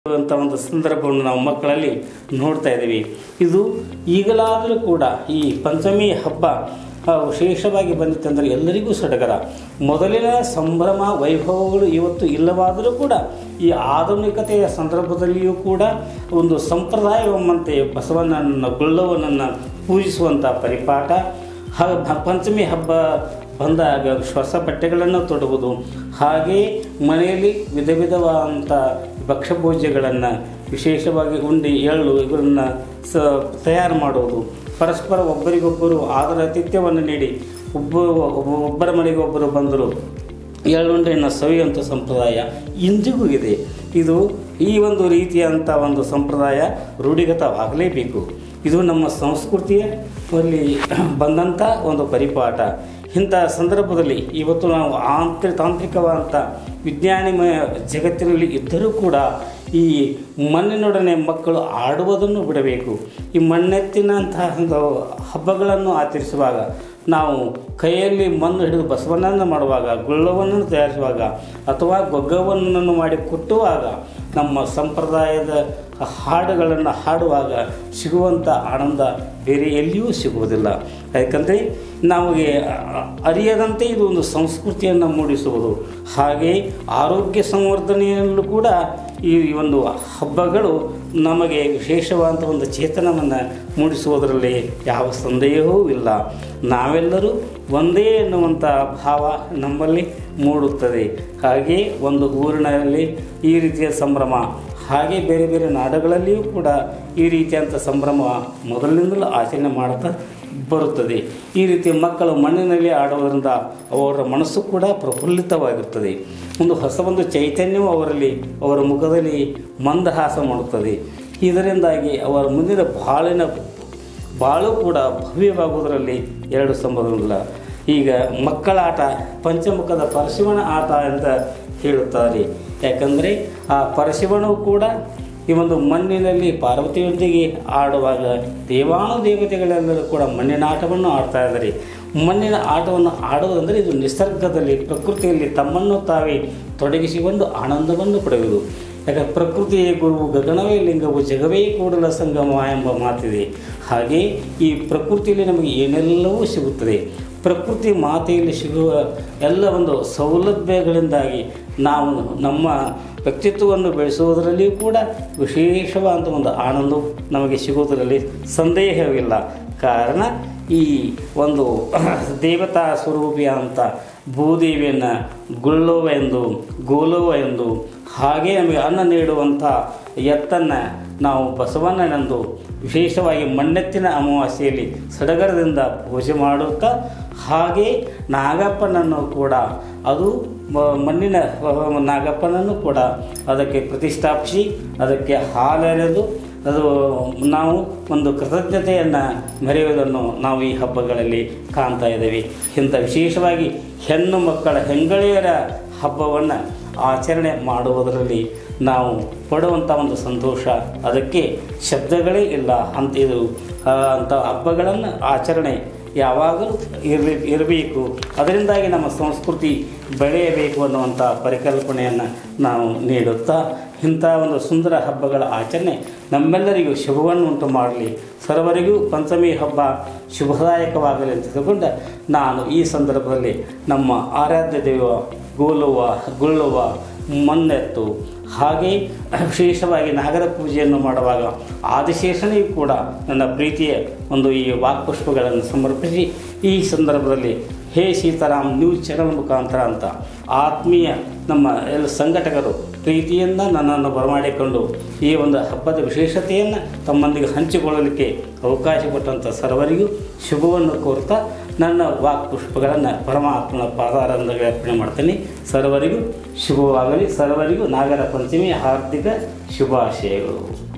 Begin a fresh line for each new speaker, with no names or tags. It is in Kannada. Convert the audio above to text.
ಅಂತ ಒಂದು ಸಂದರ್ಭವನ್ನು ನಾವು ಮಕ್ಕಳಲ್ಲಿ ನೋಡ್ತಾ ಇದ್ದೀವಿ ಇದು ಈಗಲಾದರೂ ಕೂಡ ಈ ಪಂಚಮಿ ಹಬ್ಬ ಆ, ವಿಶೇಷವಾಗಿ ಬಂದಿತ್ತಂದರೆ ಎಲ್ಲರಿಗೂ ಸಡಗರ ಮೊದಲಿನ ಸಂಭ್ರಮ ವೈಭವಗಳು ಇವತ್ತು ಇಲ್ಲವಾದರೂ ಕೂಡ ಈ ಆಧುನಿಕತೆಯ ಸಂದರ್ಭದಲ್ಲಿಯೂ ಕೂಡ ಒಂದು ಸಂಪ್ರದಾಯವೆಂಬಂತೆ ಬಸವಣ್ಣನನ್ನು ಗುಳ್ಳವನನ್ನು ಪೂಜಿಸುವಂಥ ಪರಿಪಾಠ ಹ ಪಂಚಮಿ ಹಬ್ಬ ಬಂದಾಗ ಹೊಸ ಬಟ್ಟೆಗಳನ್ನು ತೊಡುವುದು ಹಾಗೆ ಮನೆಯಲ್ಲಿ ವಿಧ ವಿಧವಾದಂಥ ಭಕ್ಷ್ಯಭೋಜ್ಯಗಳನ್ನು ವಿಶೇಷವಾಗಿ ಉಂಡಿ ಎಳ್ಳು ಇವುಗಳನ್ನು ಸ ತಯಾರು ಮಾಡುವುದು ಪರಸ್ಪರ ಒಬ್ಬರಿಗೊಬ್ಬರು ಆದರ ಆತಿಥ್ಯವನ್ನು ನೀಡಿ ಒಬ್ಬ ಒಬ್ಬ- ಒಬ್ಬರ ಮನೆಗೆ ಒಬ್ಬರು ಬಂದರು ಎಳ್ಳುಂಡೆಯನ್ನು ಸವಿಯುವಂಥ ಸಂಪ್ರದಾಯ ಇಂದಿಗೂ ಇದೆ ಇದು ಈ ಒಂದು ರೀತಿಯಂಥ ಒಂದು ಸಂಪ್ರದಾಯ ರೂಢಿಗತವಾಗಲೇಬೇಕು ಇದು ನಮ್ಮ ಸಂಸ್ಕೃತಿಯಲ್ಲಿ ಬಂದಂಥ ಒಂದು ಪರಿಪಾಠ ಇಂಥ ಸಂದರ್ಭದಲ್ಲಿ ಇವತ್ತು ನಾವು ಆಂತ್ರ ತಾಂತ್ರಿಕವಾದಂಥ ವಿಜ್ಞಾನಿಮಯ ಜಗತ್ತಿನಲ್ಲಿ ಇದ್ದರೂ ಕೂಡ ಈ ಮಣ್ಣಿನೊಡನೆ ಮಕ್ಕಳು ಆಡುವುದನ್ನು ಬಿಡಬೇಕು ಈ ಮಣ್ಣೆತ್ತಿನಂತಹ ಒಂದು ಹಬ್ಬಗಳನ್ನು ಆಚರಿಸುವಾಗ ನಾವು ಕೈಯಲ್ಲಿ ಮಣ್ಣು ಹಿಡಿದು ಬಸವಣ್ಣನ್ನು ಮಾಡುವಾಗ ಗುಳ್ಳವನ್ನು ತಯಾರಿಸುವಾಗ ಅಥವಾ ಗೊಗ್ಗವನ್ನು ಮಾಡಿ ಕುಟ್ಟುವಾಗ ನಮ್ಮ ಸಂಪ್ರದಾಯದ ಹಾಡುಗಳನ್ನು ಹಾಡುವಾಗ ಸಿಗುವಂಥ ಆನಂದ ಬೇರೆ ಎಲ್ಲಿಯೂ ಸಿಗುವುದಿಲ್ಲ ಯಾಕಂದರೆ ನಮಗೆ ಅ- ಅರಿಯದಂತೆ ಇದು ಒಂದು ಸಂಸ್ಕೃತಿಯನ್ನು ಮೂಡಿಸುವುದು ಹಾಗೆ ಆರೋಗ್ಯ ಸಂವರ್ಧನೆಯಲ್ಲೂ ಕೂಡ ಈ ಒಂದು ಹಬ್ಬಗಳು ನಮಗೆ ವಿಶೇಷವಾದಂಥ ಒಂದು ಚೇತನವನ್ನು ಮೂಡಿಸುವುದರಲ್ಲಿ ಯಾವ ಸಂದೇಹವೂ ಇಲ್ಲ ನಾವೆಲ್ಲರೂ ಒಂದೇ ಎನ್ನುವಂಥ ಭಾವ ನಮ್ಮಲ್ಲಿ ಮೂಡುತ್ತದೆ ಹಾಗೆ ಒಂದು ಊರಿನಲ್ಲಿ ಈ ರೀತಿಯ ಸಂಭ್ರಮ ಹಾಗೆ ಬೇರೆ ಬೇರೆ ನಾಡುಗಳಲ್ಲಿಯೂ ಕೂಡ ಈ ರೀತಿಯಂಥ ಸಂಭ್ರಮ ಮೊದಲಿನಿಂದಲೂ ಆಚರಣೆ ಮಾಡುತ್ತಾ ಬರುತ್ತದೆ ಈ ರೀತಿ ಮಕ್ಕಳು ಮಣ್ಣಿನಲ್ಲಿ ಆಡುವುದರಿಂದ ಅವರ ಮನಸ್ಸು ಕೂಡ ಪ್ರಫುಲ್ಲಿತವಾಗಿರುತ್ತದೆ ಒಂದು ಹೊಸ ಒಂದು ಚೈತನ್ಯವು ಅವರಲ್ಲಿ ಅವರ ಮುಖದಲ್ಲಿ ಮಂದಹಾಸ ಮಾಡುತ್ತದೆ ಇದರಿಂದಾಗಿ ಅವರ ಮುಂದಿನ ಬಾಳಿನ ಬಾಳು ಕೂಡ ಭವ್ಯವಾಗುವುದರಲ್ಲಿ ಎರಡು ಸಂಭವವಿಲ್ಲ ಈಗ ಮಕ್ಕಳ ಆಟ ಪಂಚಮುಖದ ಪರಶಿವನ ಆಟ ಅಂತ ಹೇಳುತ್ತಾರೆ ಯಾಕಂದರೆ ಆ ಪರಶಿವನು ಕೂಡ ಈ ಒಂದು ಮಣ್ಣಿನಲ್ಲಿ ಪಾರ್ವತಿಯೊಂದಿಗೆ ಆಡುವಾಗ ದೇವಾನು ದೇವತೆಗಳೆಲ್ಲರೂ ಕೂಡ ಮಣ್ಣಿನ ಆಟವನ್ನು ಆಡ್ತಾ ಇದ್ದಾರೆ ಮಣ್ಣಿನ ಆಟವನ್ನು ಆಡುವುದಂದರೆ ಇದು ನಿಸರ್ಗದಲ್ಲಿ ಪ್ರಕೃತಿಯಲ್ಲಿ ತಮ್ಮನ್ನು ತಾವೇ ತೊಡಗಿಸಿಕೊಂಡು ಆನಂದವನ್ನು ಪಡೆಯುವುದು ಯಾಕೆ ಪ್ರಕೃತಿಯೇ ಗುರುವು ಗಗನವೇ ಲಿಂಗವು ಜಗವೇ ಕೂಡಲ ಸಂಗಮ ಎಂಬ ಮಾತಿದೆ ಹಾಗೆ ಈ ಪ್ರಕೃತಿಯಲ್ಲಿ ನಮಗೆ ಏನೆಲ್ಲವೂ ಸಿಗುತ್ತದೆ ಪ್ರಕೃತಿ ಮಾತೆಯಲ್ಲಿ ಸಿಗುವ ಎಲ್ಲ ಒಂದು ಸೌಲಭ್ಯಗಳಿಂದಾಗಿ ನಾವು ನಮ್ಮ ವ್ಯಕ್ತಿತ್ವವನ್ನು ಬೆಳೆಸುವುದರಲ್ಲಿಯೂ ಕೂಡ ವಿಶೇಷವಾದಂಥ ಒಂದು ಆನಂದವು ನಮಗೆ ಸಿಗುವುದರಲ್ಲಿ ಸಂದೇಹವಿಲ್ಲ ಕಾರಣ ಈ ಒಂದು ದೇವತಾ ಸ್ವರೂಪಿಯಾದಂಥ ಭೂದೇವಿಯನ್ನು ಗುಳ್ಳೋವ ಎಂದು ಗೋಲೋವ ಎಂದು ಹಾಗೆ ನಮಗೆ ಅನ್ನ ನೀಡುವಂಥ ಎತ್ತನ್ನು ನಾವು ಬಸವಣ್ಣನೆಂದು ವಿಶೇಷವಾಗಿ ಮಣ್ಣೆತ್ತಿನ ಅಮಾವಾಸ್ಯೆಯಲ್ಲಿ ಸಡಗರದಿಂದ ಪೂಜೆ ಮಾಡುತ್ತಾ ಹಾಗೆ ನಾಗಪ್ಪನನ್ನು ಕೂಡ ಅದು ಮ- ಮಣ್ಣಿನ ಅಹ್, ನಾಗಪ್ಪನನ್ನು ಕೂಡ ಅದಕ್ಕೆ ಪ್ರತಿಷ್ಠಾಪಿಸಿ ಅದಕ್ಕೆ ಹಾಲೆರೆದು ಅದು ನಾವು ಒಂದು ಕೃತಜ್ಞತೆಯನ್ನು ಮೆರೆಯುವುದನ್ನು ನಾವು ಈ ಹಬ್ಬಗಳಲ್ಲಿ ಕಾಣ್ತಾ ಇದ್ದೇವೆ ಇಂಥ ವಿಶೇಷವಾಗಿ ಹೆಣ್ಣು ಮಕ್ಕಳ ಹೆಂಗಳಿಯರ ಹಬ್ಬವನ್ನು ಆಚರಣೆ ಮಾಡುವುದರಲ್ಲಿ ನಾವು ಪಡುವಂಥ ಒಂದು ಸಂತೋಷ ಅದಕ್ಕೆ ಶಬ್ದಗಳೇ ಇಲ್ಲ ಅಂತ ಇದು ಆ, ಅಂಥ ಹಬ್ಬಗಳನ್ನು ಆಚರಣೆ ಯಾವಾಗಲೂ ಇರಲಿ ಇರಬೇಕು ಅದರಿಂದಾಗಿ ನಮ್ಮ ಸಂಸ್ಕೃತಿ ಬೆಳೆಯಬೇಕು ಅನ್ನುವಂಥ ಪರಿಕಲ್ಪನೆಯನ್ನು ನಾವು ನೀಡುತ್ತಾ ಇಂಥ ಒಂದು ಸುಂದರ ಹಬ್ಬಗಳ ಆಚರಣೆ ನಮ್ಮೆಲ್ಲರಿಗೂ ಶುಭವನ್ನು ಉಂಟು ಮಾಡಲಿ ಸರ್ವರಿಗೂ ಪಂಚಮಿ ಹಬ್ಬ ಶುಭದಾಯಕವಾಗಲಿ ಅಂತ ತಿಳ್ಕೊಂಡು ನಾನು ಈ ಸಂದರ್ಭದಲ್ಲಿ ನಮ್ಮ ಆರಾಧ್ಯ ದೈವ ಗೋಲುವ ಗುಳ್ಳುವ ಮಣ್ಣೆತ್ತು ಹಾಗೆ ವಿಶೇಷವಾಗಿ ನಾಗರ ಪೂಜೆಯನ್ನು ಮಾಡುವಾಗ ಆದಿಶೇಷನಿಗೂ ಕೂಡ ನನ್ನ ಪ್ರೀತಿಯ ಒಂದು ಈ ವಾಕ್ಪುಷ್ಪಗಳನ್ನು ಸಮರ್ಪಿಸಿ ಈ ಸಂದರ್ಭದಲ್ಲಿ ಹೇ ಸೀತಾರಾಮ್ ನ್ಯೂಸ್ ಚಾನಲ್ ಮುಖಾಂತರ ಅಂತ ಆತ್ಮೀಯ ನಮ್ಮ ಎಲ್ಲ ಸಂಘಟಕರು ಪ್ರೀತಿಯಿಂದ ನನ್ನನ್ನು ಬರಮಾಡಿಕೊಂಡು ಈ ಒಂದು ಹಬ್ಬದ ವಿಶೇಷತೆಯನ್ನು ತಮ್ಮೊಂದಿಗೆ ಹಂಚಿಕೊಳ್ಳಲಿಕ್ಕೆ ಅವಕಾಶ ಕೊಟ್ಟಂಥ ಸರ್ವರಿಗೂ ಶುಭವನ್ನು ಕೋರ್ತಾ ನನ್ನ ವಾಕ್ ಪುಷ್ಪಗಳನ್ನು ಪರಮಾತ್ಮನ ಪಾದಾರಂಧಗಳಿಗೆ ಅರ್ಪಣೆ ಮಾಡ್ತೀನಿ ಸರ್ವರಿಗೂ ಶುಭವಾಗಲಿ ಸರ್ವರಿಗೂ ನಾಗರ ಪಂಚಮಿ ಹಾರ್ದಿಕ ಶುಭಾಶಯಗಳು